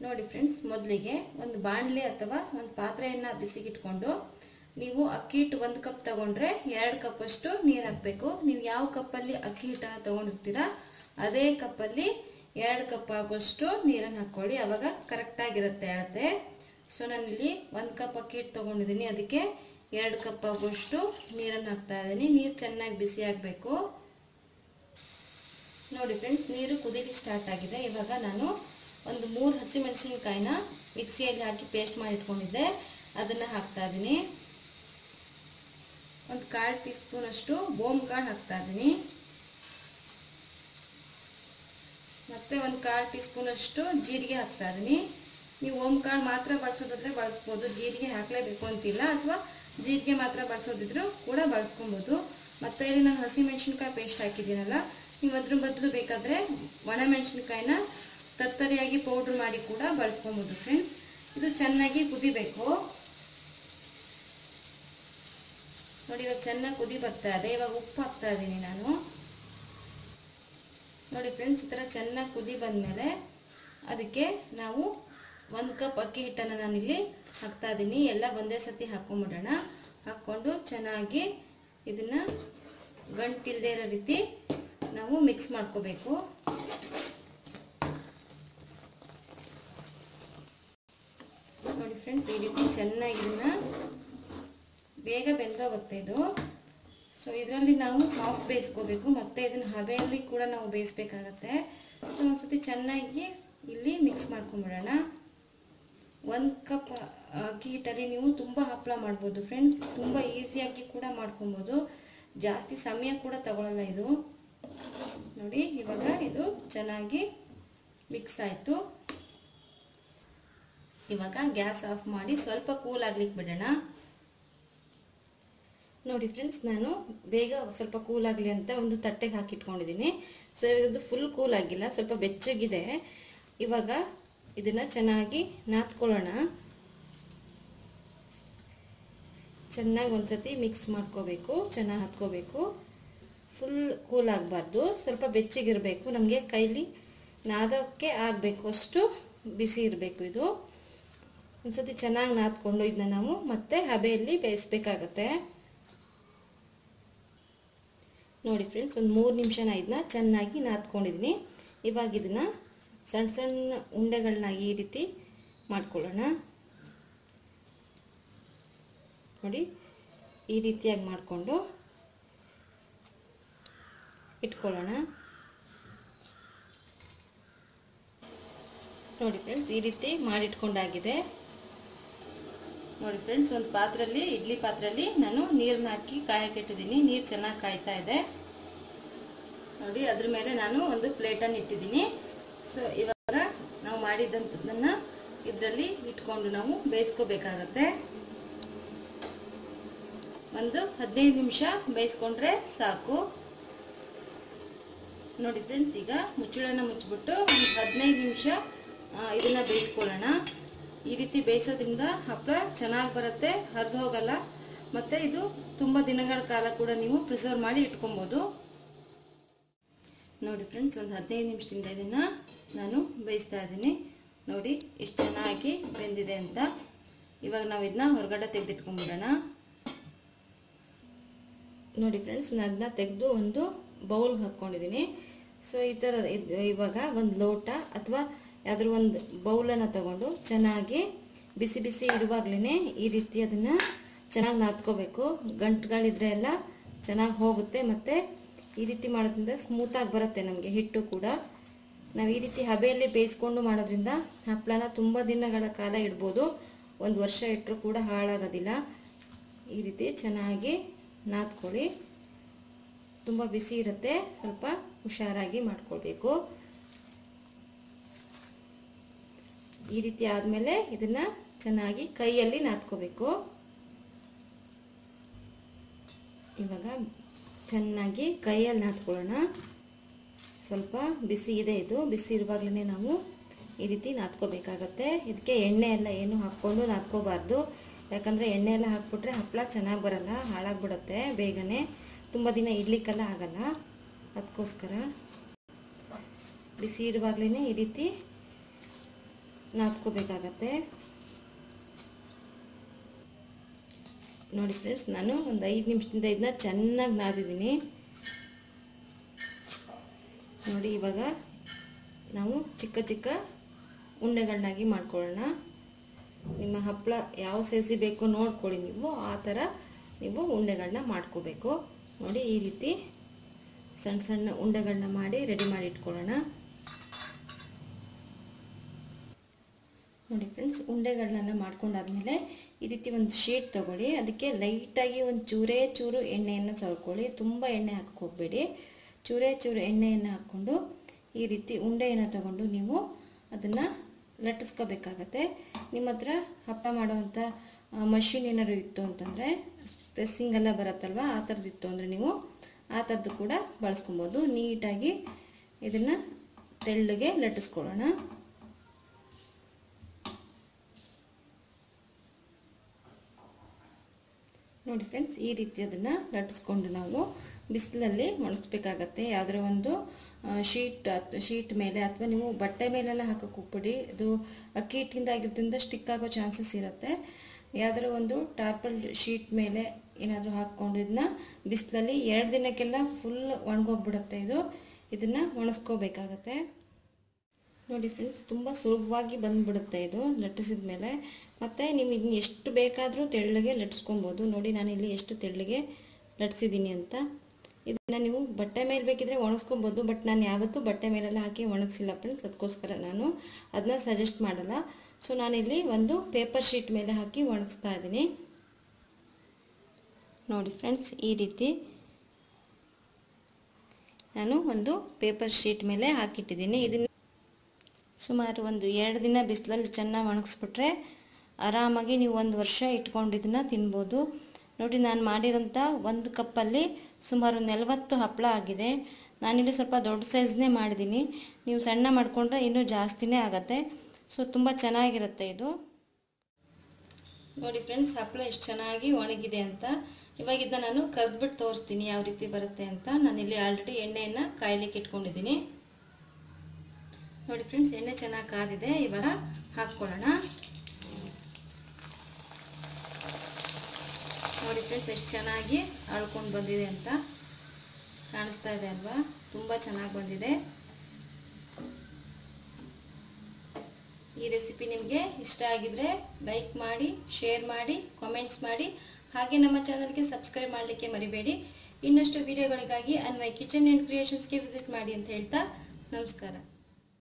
ನೋಡಿ ಫ್ರೆಂಡ್ಸ್ ಮೊದಲಿಗೆ ಒಂದು ಬಾಣಲೆ ಅಥವಾ ಒಂದು ಪಾತ್ರೆಯನ್ನು ಬಿಸಿಗಿಟ್ಕೊಂಡು ನೀವು ಅಕ್ಕಿ ಹಿಟ್ಟು ಒಂದು ಕಪ್ ತಗೊಂಡ್ರೆ ಎರಡು ಕಪ್ ಅಷ್ಟು ನೀರು ಹಾಕಬೇಕು ನೀವು ಯಾವ ಕಪ್ಪಲ್ಲಿ ಅಕ್ಕಿ ಹಿಟ್ಟನ್ನು ತಗೊಂಡಿರ್ತೀರಾ ಅದೇ ಕಪ್ಪಲ್ಲಿ ಎರಡು ಕಪ್ ಆಗುವಷ್ಟು ನೀರನ್ನು ಹಾಕ್ಕೊಳ್ಳಿ ಅವಾಗ ಕರೆಕ್ಟಾಗಿರುತ್ತೆ ಅಳತೆ ಸೊ ನಾನಿಲ್ಲಿ ಒಂದು ಕಪ್ ಅಕ್ಕಿ ಹಿಟ್ಟು ತೊಗೊಂಡಿದ್ದೀನಿ ಅದಕ್ಕೆ ಎರಡು ಕಪ್ ಆಗುವಷ್ಟು ನೀರನ್ನು ಹಾಕ್ತಾ ಇದ್ದೀನಿ ನೀರು ಚೆನ್ನಾಗಿ ಬಿಸಿ ಆಗಬೇಕು ನೋಡಿ ಫ್ರೆಂಡ್ಸ್ ನೀರು ಕುದೀಲಿ ಸ್ಟಾರ್ಟ್ ಆಗಿದೆ ಇವಾಗ ನಾನು ಒಂದು ಮೂರು ಹಸಿಮೆಣಸಿನ್ಕಾಯಿನ ಮಿಕ್ಸಿಯಲ್ಲಿ ಹಾಕಿ ಪೇಸ್ಟ್ ಮಾಡಿ ಇಟ್ಕೊಂಡಿದ್ದೆ ಅದನ್ನು ಹಾಕ್ತಾ ಇದ್ದೀನಿ ಒಂದು ಕಾಲು ಟೀ ಸ್ಪೂನಷ್ಟು ಬೋಮ್ ಕಾಳು ಹಾಕ್ತಾ ಇದ್ದೀನಿ ಮತ್ತು ಒಂದು ಕಾಲು ಟೀ ಸ್ಪೂನಷ್ಟು ಜೀರಿಗೆ ಹಾಕ್ತಾ ಇದ್ದೀನಿ ನೀವು ಓಮ್ ಕಾಳು ಮಾತ್ರ ಬಳಸೋದಾದ್ರೆ ಬಳಸ್ಬೋದು ಜೀರಿಗೆ ಹಾಕಲೇಬೇಕು ಅಂತಿಲ್ಲ ಅಥವಾ ಜೀರಿಗೆ ಮಾತ್ರ ಬಳಸೋದಿದ್ರು ಕೂಡ ಬಳಸ್ಕೊಬೋದು ಮತ್ತು ಇಲ್ಲಿ ನಾನು ಹಸಿಮೆಣಸಿನ್ಕಾಯಿ ಪೇಸ್ಟ್ ಹಾಕಿದ್ದೀನಲ್ಲ ನೀವು ಅದ್ರ ಬದಲು ಬೇಕಾದರೆ ಒಣಮೆಣಸಿನ್ಕಾಯಿನ ತರ್ತರಿಯಾಗಿ ಪೌಡ್ರ್ ಮಾಡಿ ಕೂಡ ಬಳಸ್ಕೊಬೋದು ಫ್ರೆಂಡ್ಸ್ ಇದು ಚೆನ್ನಾಗಿ ಕುದಿಬೇಕು ನೋಡಿ ಇವಾಗ ಚೆನ್ನಾಗಿ ಕುದಿ ಬರ್ತಾ ಇದೆ ಇವಾಗ ಉಪ್ಪು ಹಾಕ್ತಾ ಇದ್ದೀನಿ ನಾನು ನೋಡಿ ಫ್ರೆಂಡ್ಸ್ ಈ ಥರ ಚೆನ್ನಾಗಿ ಕುದಿ ಬಂದಮೇಲೆ ಅದಕ್ಕೆ ನಾವು ಒಂದು ಕಪ್ ಅಕ್ಕಿ ಹಿಟ್ಟನ್ನು ನಾನಿಲ್ಲಿ ಹಾಕ್ತಾ ಇದ್ದೀನಿ ಎಲ್ಲ ಒಂದೇ ಸತಿ ಹಾಕ್ಕೊಂಬಿಡೋಣ ಹಾಕ್ಕೊಂಡು ಚೆನ್ನಾಗಿ ಇದನ್ನು ಗಂಟಿಲ್ದೇ ಇರೋ ರೀತಿ ನಾವು ಮಿಕ್ಸ್ ಮಾಡ್ಕೋಬೇಕು ನೋಡಿ ಫ್ರೆಂಡ್ಸ್ ಈ ರೀತಿ ಚೆನ್ನಾಗಿ ಇದನ್ನು ಬೇಗ ಬೆಂದೋಗುತ್ತೆ ಇದು ಸೊ ಇದರಲ್ಲಿ ನಾವು ಹಾಫ್ ಬೇಯಿಸ್ಕೋಬೇಕು ಮತ್ತು ಇದನ್ನು ಹಬೆಯಲ್ಲಿ ಕೂಡ ನಾವು ಬೇಯಿಸ್ಬೇಕಾಗತ್ತೆ ಸೊ ಒಂದ್ಸತಿ ಚೆನ್ನಾಗಿ ಇಲ್ಲಿ ಮಿಕ್ಸ್ ಮಾಡ್ಕೊಂಬಿಡೋಣ ಒಂದು ಕಪ್ ಅಕ್ಕಿ ಹಿಟ್ಟಲ್ಲಿ ನೀವು ತುಂಬ ಹಪ್ಪಳ ಮಾಡ್ಬೋದು ಫ್ರೆಂಡ್ಸ್ ತುಂಬ ಈಸಿಯಾಗಿ ಕೂಡ ಮಾಡ್ಕೊಬೋದು ಜಾಸ್ತಿ ಸಮಯ ಕೂಡ ತಗೊಳ್ಳಲ್ಲ ಇದು ನೋಡಿ ಇವಾಗ ಇದು ಚೆನ್ನಾಗಿ ಮಿಕ್ಸ್ ಆಯಿತು ಇವಾಗ ಗ್ಯಾಸ್ ಆಫ್ ಮಾಡಿ ಸ್ವಲ್ಪ ಕೂಲ್ ಆಗ್ಲಿಕ್ಕೆ ಬಿಡೋಣ ನೋಡಿ ಫ್ರೆಂಡ್ಸ್ ನಾನು ಬೇಗ ಸ್ವಲ್ಪ ಕೂಲ್ ಆಗಲಿ ಅಂತ ಒಂದು ತಟ್ಟೆಗೆ ಹಾಕಿಟ್ಕೊಂಡಿದ್ದೀನಿ ಸೊ ಇವಾಗ ಇದು ಫುಲ್ ಕೂಲ್ ಆಗಿಲ್ಲ ಸ್ವಲ್ಪ ಬೆಚ್ಚಗಿದೆ ಇವಾಗ ಇದನ್ನು ಚೆನ್ನಾಗಿ ನಾದ್ಕೊಳ್ಳೋಣ ಚೆನ್ನಾಗಿ ಒಂದ್ಸತಿ ಮಿಕ್ಸ್ ಮಾಡ್ಕೋಬೇಕು ಚೆನ್ನಾಗಿ ಹತ್ಕೋಬೇಕು ಫುಲ್ ಕೂಲ್ ಆಗಬಾರ್ದು ಸ್ವಲ್ಪ ಬೆಚ್ಚಗಿರಬೇಕು ನಮಗೆ ಕೈಲಿ ನಾದಕ್ಕೆ ಆಗಬೇಕು ಅಷ್ಟು ಬಿಸಿ ಇರಬೇಕು ಇದು ಒಂದ್ಸತಿ ಚೆನ್ನಾಗಿ ನಾದ್ಕೊಂಡು ಇದನ್ನ ನಾವು ಮತ್ತೆ ಹಬೆಯಲ್ಲಿ ಬೇಯಿಸ್ಬೇಕಾಗತ್ತೆ ನೋಡಿ ಫ್ರೆಂಡ್ಸ್ ಒಂದು ಮೂರು ನಿಮಿಷ ಇದನ್ನ ಚೆನ್ನಾಗಿ ನಾದ್ಕೊಂಡಿದ್ದೀನಿ ಇವಾಗ ಇದನ್ನು ಸಣ್ಣ ಸಣ್ಣ ಉಂಡೆಗಳನ್ನ ಈ ರೀತಿ ಮಾಡ್ಕೊಳ್ಳೋಣ ನೋಡಿ ಈ ರೀತಿಯಾಗಿ ಮಾಡಿಕೊಂಡು ಇಟ್ಕೊಳ್ಳೋಣ ನೋಡಿ ಫ್ರೆಂಡ್ಸ್ ಈ ರೀತಿ ಮಾಡಿಟ್ಕೊಂಡಾಗಿದೆ ನೋಡಿ ಫ್ರೆಂಡ್ಸ್ ಒಂದು ಪಾತ್ರೆಯಲ್ಲಿ ಇಡ್ಲಿ ಪಾತ್ರೆಯಲ್ಲಿ ನಾನು ನೀರನ್ನ ಹಾಕಿ ಕಾಯಕ್ಕೆ ಇಟ್ಟಿದ್ದೀನಿ ನೀರು ಚೆನ್ನಾಗಿ ಕಾಯ್ತಾ ಇದೆ ನೋಡಿ ಅದ್ರ ಮೇಲೆ ನಾನು ಒಂದು ಪ್ಲೇಟನ್ನು ಇಟ್ಟಿದ್ದೀನಿ ಸೊ ಇವಾಗ ನಾವು ಮಾಡಿದಂಥದ್ದನ್ನು ಇದರಲ್ಲಿ ಇಟ್ಕೊಂಡು ನಾವು ಬೇಯಿಸ್ಕೋಬೇಕಾಗತ್ತೆ ಒಂದು ಹದಿನೈದು ನಿಮಿಷ ಬೇಯಿಸ್ಕೊಂಡ್ರೆ ಸಾಕು ನೋಡಿ ಫ್ರೆಂಡ್ಸ್ ಈಗ ಮುಚ್ಚಳನ ಮುಚ್ಚಿಬಿಟ್ಟು ಒಂದು ಹದಿನೈದು ನಿಮಿಷ ಇದನ್ನು ಬೇಯಿಸ್ಕೊಳ್ಳೋಣ ಈ ರೀತಿ ಬೇಯಿಸೋದ್ರಿಂದ ಹಪ್ಪಳ ಚೆನ್ನಾಗಿ ಬರುತ್ತೆ ಹರಿದು ಹೋಗಲ್ಲ ಮತ್ತು ಇದು ತುಂಬ ದಿನಗಳ ಕಾಲ ಕೂಡ ನೀವು ಪ್ರಿಸರ್ವ್ ಮಾಡಿ ಇಟ್ಕೊಬೋದು ನೋಡಿ ಫ್ರೆಂಡ್ಸ್ ಒಂದು ಹದಿನೈದು ನಿಮಿಷದಿಂದ ಇದನ್ನು ನಾನು ಬೇಯಿಸ್ತಾ ಇದ್ದೀನಿ ನೋಡಿ ಎಷ್ಟು ಚೆನ್ನಾಗಿ ಬೆಂದಿದೆ ಅಂತ ಇವಾಗ ನಾವು ಇದನ್ನ ಹೊರಗಡೆ ತೆಗೆದಿಟ್ಕೊಂಡ್ಬಿಡೋಣ ನೋಡಿ ಫ್ರೆಂಡ್ಸ್ ನಾನು ಅದನ್ನ ತೆಗೆದು ಒಂದು ಬೌಲ್ಗೆ ಹಾಕ್ಕೊಂಡಿದ್ದೀನಿ ಸೊ ಈ ಥರ ಇವಾಗ ಒಂದು ಲೋಟ ಅಥವಾ ಯಾವ್ದಾದ್ರು ಒಂದು ಬೌಲನ್ನು ತಗೊಂಡು ಚೆನ್ನಾಗಿ ಬಿಸಿ ಬಿಸಿ ಇರುವಾಗಲೇ ಈ ರೀತಿ ಅದನ್ನು ಚೆನ್ನಾಗಿ ನಾದ್ಕೋಬೇಕು ಗಂಟುಗಳಿದ್ರೆ ಎಲ್ಲ ಚೆನ್ನಾಗಿ ಹೋಗುತ್ತೆ ಮತ್ತು ಈ ರೀತಿ ಮಾಡೋದ್ರಿಂದ ಸ್ಮೂತಾಗಿ ಬರುತ್ತೆ ನಮಗೆ ಹಿಟ್ಟು ಕೂಡ ನಾವು ಈ ರೀತಿ ಹಬೆಯಲ್ಲಿ ಬೇಯಿಸ್ಕೊಂಡು ಮಾಡೋದ್ರಿಂದ ಹಪ್ಪಳನ ತುಂಬ ದಿನಗಳ ಕಾಲ ಇಡ್ಬೋದು ಒಂದು ವರ್ಷ ಇಟ್ಟರು ಕೂಡ ಹಾಳಾಗೋದಿಲ್ಲ ಈ ರೀತಿ ಚೆನ್ನಾಗಿ ನಾದ್ಕೊಳ್ಳಿ ತುಂಬ ಬಿಸಿ ಇರುತ್ತೆ ಸ್ವಲ್ಪ ಹುಷಾರಾಗಿ ಮಾಡ್ಕೊಳ್ಬೇಕು ಈ ರೀತಿ ಆದಮೇಲೆ ಇದನ್ನು ಚೆನ್ನಾಗಿ ಕೈಯಲ್ಲಿ ನಾದ್ಕೋಬೇಕು ಇವಾಗ ಚೆನ್ನಾಗಿ ಕೈಯಲ್ಲಿ ನಾದ್ಕೊಳ್ಳೋಣ ಸ್ವಲ್ಪ ಬಿಸಿ ಇದೆ ಇದು ಬಿಸಿ ಇರುವಾಗಲೇ ನಾವು ಈ ರೀತಿ ನಾದ್ಕೋಬೇಕಾಗತ್ತೆ ಇದಕ್ಕೆ ಎಣ್ಣೆ ಎಲ್ಲ ಏನು ಹಾಕ್ಕೊಂಡು ನಾದ್ಕೋಬಾರ್ದು ಯಾಕಂದರೆ ಎಣ್ಣೆ ಎಲ್ಲ ಹಾಕ್ಬಿಟ್ರೆ ಹಪ್ಪಳ ಚೆನ್ನಾಗಿ ಬರಲ್ಲ ಹಾಳಾಗ್ಬಿಡುತ್ತೆ ಬೇಗನೆ ತುಂಬ ದಿನ ಇಡ್ಲಿಕ್ಕೆಲ್ಲ ಆಗಲ್ಲ ಅದಕ್ಕೋಸ್ಕರ ಬಿಸಿ ಇರುವಾಗಲೇ ಈ ರೀತಿ ನಾದ್ಕೋಬೇಕಾಗತ್ತೆ ನೋಡಿ ಫ್ರೆಂಡ್ಸ್ ನಾನು ಒಂದು ಐದು ನಿಮಿಷದಿಂದ ಇದನ್ನ ಚೆನ್ನಾಗಿ ನಾದಿದ್ದೀನಿ ನೋಡಿ ಇವಾಗ ನಾವು ಚಿಕ್ಕ ಚಿಕ್ಕ ಉಂಡೆಗಳನ್ನಾಗಿ ಮಾಡ್ಕೊಳ್ಳೋಣ ನಿಮ್ಮ ಹಪ್ಪಳ ಯಾವ ಸೈಜಿ ಬೇಕೋ ನೋಡ್ಕೊಳ್ಳಿ ನೀವು ಆ ಥರ ನೀವು ಉಂಡೆಗಳನ್ನ ಮಾಡ್ಕೋಬೇಕು ನೋಡಿ ಈ ರೀತಿ ಸಣ್ಣ ಸಣ್ಣ ಉಂಡೆಗಳನ್ನ ಮಾಡಿ ರೆಡಿ ಮಾಡಿ ಇಟ್ಕೊಳ್ಳೋಣ ನೋಡಿ ಫ್ರೆಂಡ್ಸ್ ಉಂಡೆಗಳನ್ನೆಲ್ಲ ಮಾಡ್ಕೊಂಡಾದ್ಮೇಲೆ ಈ ರೀತಿ ಒಂದು ಶೀಟ್ ತಗೊಳ್ಳಿ ಅದಕ್ಕೆ ಲೈಟಾಗಿ ಒಂದು ಚೂರೇ ಚೂರು ಎಣ್ಣೆಯನ್ನು ಸವರ್ಕೊಳ್ಳಿ ತುಂಬ ಎಣ್ಣೆ ಹಾಕಕ್ಕೆ ಹೋಗಬೇಡಿ ಚೂರೇ ಚೂರು ಎಣ್ಣೆಯನ್ನು ಹಾಕ್ಕೊಂಡು ಈ ರೀತಿ ಉಂಡೆಯನ್ನು ತಗೊಂಡು ನೀವು ಅದನ್ನು ಲಟ್ಟಿಸ್ಕೋಬೇಕಾಗತ್ತೆ ನಿಮ್ಮ ಹತ್ರ ಹಪ್ಪ ಮಾಡುವಂಥ ಮಷಿನ್ ಏನಾದ್ರು ಇತ್ತು ಅಂತಂದರೆ ಪ್ರೆಸ್ಸಿಂಗ್ ಎಲ್ಲ ಬರುತ್ತಲ್ವ ಆ ಥರದ್ದು ಅಂದರೆ ನೀವು ಆ ಥರದ್ದು ಕೂಡ ಬಳಸ್ಕೊಬೋದು ನೀಟಾಗಿ ಇದನ್ನು ತೆಳ್ಳಗೆ ಲಟ್ಟಿಸ್ಕೊಳ್ಳೋಣ ನೋಡಿ ಫ್ರೆಂಡ್ಸ್ ಈ ರೀತಿ ಅದನ್ನು ಲಟ್ಟಿಸ್ಕೊಂಡು ನಾವು ಬಿಸಿಲಲ್ಲಿ ಒಣಗಿಸ್ಬೇಕಾಗತ್ತೆ ಯಾವುದೋ ಒಂದು ಶೀಟ್ ಶೀಟ್ ಮೇಲೆ ಅಥವಾ ನೀವು ಬಟ್ಟೆ ಮೇಲೆಲ್ಲ ಹಾಕಕ್ಕೆ ಹೋಗ್ಬಿಡಿ ಇದು ಅಕ್ಕಿ ಹಿಟ್ಟಿಂದ ಆಗಿರೋದ್ರಿಂದ ಸ್ಟಿಕ್ ಆಗೋ ಚಾನ್ಸಸ್ ಇರುತ್ತೆ ಯಾವುದಾದ್ರು ಒಂದು ಟಾರ್ಪಲ್ ಶೀಟ್ ಮೇಲೆ ಏನಾದರೂ ಹಾಕ್ಕೊಂಡು ಇದನ್ನ ಬಿಸಿಲಲ್ಲಿ ಎರಡು ದಿನಕ್ಕೆಲ್ಲ ಫುಲ್ ಒಣಗೋಗ್ಬಿಡುತ್ತೆ ಇದು ಇದನ್ನು ಒಣಗಿಸ್ಕೋಬೇಕಾಗತ್ತೆ ನೋಡಿ ಫ್ರೆಂಡ್ಸ್ ತುಂಬ ಸುಲಭವಾಗಿ ಬಂದುಬಿಡುತ್ತೆ ಇದು ಲಟ್ಟಿಸಿದ ಮೇಲೆ ಮತ್ತು ನೀವು ಇದನ್ನ ಎಷ್ಟು ಬೇಕಾದರೂ ತೆಳ್ಳಗೆ ಲಟ್ಸ್ಕೊಬೋದು ನೋಡಿ ನಾನು ಇಲ್ಲಿ ಎಷ್ಟು ತೆಳ್ಳಗೆ ಲಟ್ಸಿದ್ದೀನಿ ಅಂತ ಇದನ್ನು ನೀವು ಬಟ್ಟೆ ಮೇಲೆ ಬೇಕಿದ್ರೆ ಒಣಗಿಸ್ಕೊಬೋದು ಬಟ್ ನಾನು ಯಾವತ್ತೂ ಬಟ್ಟೆ ಮೇಲೆಲ್ಲ ಹಾಕಿ ಒಣಗಿಸಿಲ್ಲ ಫ್ರೆಂಡ್ಸ್ ಅದಕ್ಕೋಸ್ಕರ ನಾನು ಅದನ್ನ ಸಜೆಸ್ಟ್ ಮಾಡಲ್ಲ ಸೊ ನಾನಿಲ್ಲಿ ಒಂದು ಪೇಪರ್ ಶೀಟ್ ಮೇಲೆ ಹಾಕಿ ಒಣಗಿಸ್ತಾ ಇದ್ದೀನಿ ನೋಡಿ ಫ್ರೆಂಡ್ಸ್ ಈ ರೀತಿ ನಾನು ಒಂದು ಪೇಪರ್ ಶೀಟ್ ಮೇಲೆ ಹಾಕಿಟ್ಟಿದ್ದೀನಿ ಇದನ್ನು ಸುಮಾರು ಒಂದು ಎರಡು ದಿನ ಬಿಸಿಲಲ್ಲಿ ಚೆನ್ನಾಗಿ ಒಣಗಿಸ್ಬಿಟ್ರೆ ಆರಾಮಾಗಿ ನೀವು ಒಂದು ವರ್ಷ ಇಟ್ಕೊಂಡು ಇದನ್ನು ತಿನ್ಬೋದು ನೋಡಿ ನಾನು ಮಾಡಿರೋಂಥ ಒಂದು ಕಪ್ಪಲ್ಲಿ ಸುಮಾರು ನಲವತ್ತು ಹಪ್ಪಳ ಆಗಿದೆ ನಾನಿಲ್ಲಿ ಸ್ವಲ್ಪ ದೊಡ್ಡ ಸೈಜ್ನೇ ಮಾಡಿದ್ದೀನಿ ನೀವು ಸಣ್ಣ ಮಾಡಿಕೊಂಡ್ರೆ ಇನ್ನೂ ಜಾಸ್ತಿನೇ ಆಗುತ್ತೆ ಸೊ ತುಂಬ ಚೆನ್ನಾಗಿರುತ್ತೆ ಇದು ನೋಡಿ ಫ್ರೆಂಡ್ಸ್ ಹಪ್ಪಳ ಎಷ್ಟು ಚೆನ್ನಾಗಿ ಒಣಗಿದೆ ಅಂತ ಇವಾಗ ಇದನ್ನ ನಾನು ಕರೆದ್ಬಿಟ್ಟು ತೋರಿಸ್ತೀನಿ ಯಾವ ರೀತಿ ಬರುತ್ತೆ ಅಂತ ನಾನಿಲ್ಲಿ ಆಲ್ರೆಡಿ ಎಣ್ಣೆಯನ್ನು ಕಾಯ್ಲಿಕ್ಕೆ ಇಟ್ಕೊಂಡಿದ್ದೀನಿ ನೋಡಿ ಫ್ರೆಂಡ್ಸ್ ಎಣ್ಣೆ ಚೆನ್ನಾಗಿ ಕಾದಿದೆ ಇವಾಗ ಹಾಕ್ಕೊಳ್ಳೋಣ ನೋಡಿ ಫ್ರೆಂಡ್ಸ್ ಎಷ್ಟು ಚೆನ್ನಾಗಿ ಅಳ್ಕೊಂಡು ಬಂದಿದೆ ಅಂತ ಕಾಣಿಸ್ತಾ ಇದೆ ಅಲ್ವಾ ತುಂಬ ಚೆನ್ನಾಗಿ ಬಂದಿದೆ ಈ ರೆಸಿಪಿ ನಿಮಗೆ ಇಷ್ಟ ಆಗಿದ್ರೆ ಲೈಕ್ ಮಾಡಿ ಶೇರ್ ಮಾಡಿ ಕಾಮೆಂಟ್ಸ್ ಮಾಡಿ ಹಾಗೆ ನಮ್ಮ ಚಾನಲ್ಗೆ ಸಬ್ಸ್ಕ್ರೈಬ್ ಮಾಡಲಿಕ್ಕೆ ಮರಿಬೇಡಿ ಇನ್ನಷ್ಟು ವಿಡಿಯೋಗಳಿಗಾಗಿ ಅನ್ವಯ್ ಕಿಚನ್ ಆ್ಯಂಡ್ ಕ್ರಿಯೇಷನ್ಸ್ಗೆ ವಿಸಿಟ್ ಮಾಡಿ ಅಂತ ಹೇಳ್ತಾ ನಮಸ್ಕಾರ